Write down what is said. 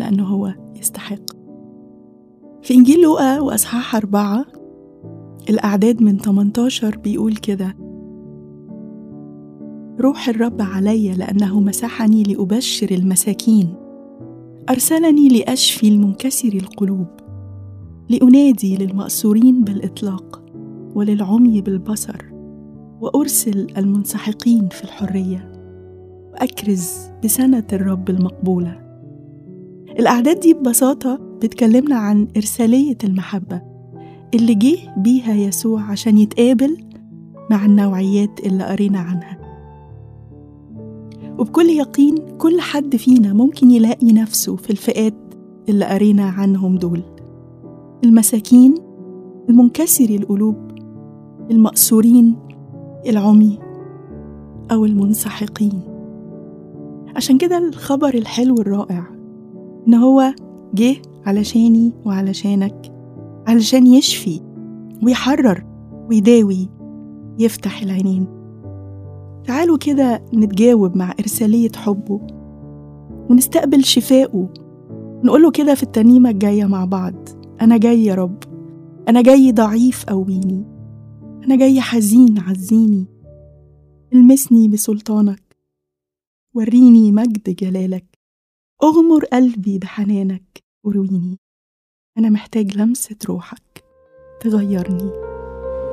لأنه هو يستحق في إنجيل لوقا وأصحاح أربعة الأعداد من 18 بيقول كده روح الرب علي لأنه مسحني لأبشر المساكين أرسلني لأشفي المنكسر القلوب لأنادي للمأسورين بالإطلاق وللعمي بالبصر وأرسل المنسحقين في الحرية وأكرز بسنة الرب المقبولة الأعداد دي ببساطة بتكلمنا عن إرسالية المحبة اللي جه بيها يسوع عشان يتقابل مع النوعيات اللي قرينا عنها وبكل يقين كل حد فينا ممكن يلاقي نفسه في الفئات اللي قرينا عنهم دول المساكين المنكسري القلوب المأسورين العمي أو المنسحقين عشان كده الخبر الحلو الرائع إن هو جه علشاني وعلشانك علشان يشفي ويحرر ويداوي يفتح العينين تعالوا كده نتجاوب مع إرسالية حبه ونستقبل شفائه نقوله كده في الترنيمة الجاية مع بعض أنا جاي يا رب أنا جاي ضعيف قويني أنا جاي حزين عزيني المسني بسلطانك وريني مجد جلالك أغمر قلبي بحنانك ورويني أنا محتاج لمسة روحك تغيرني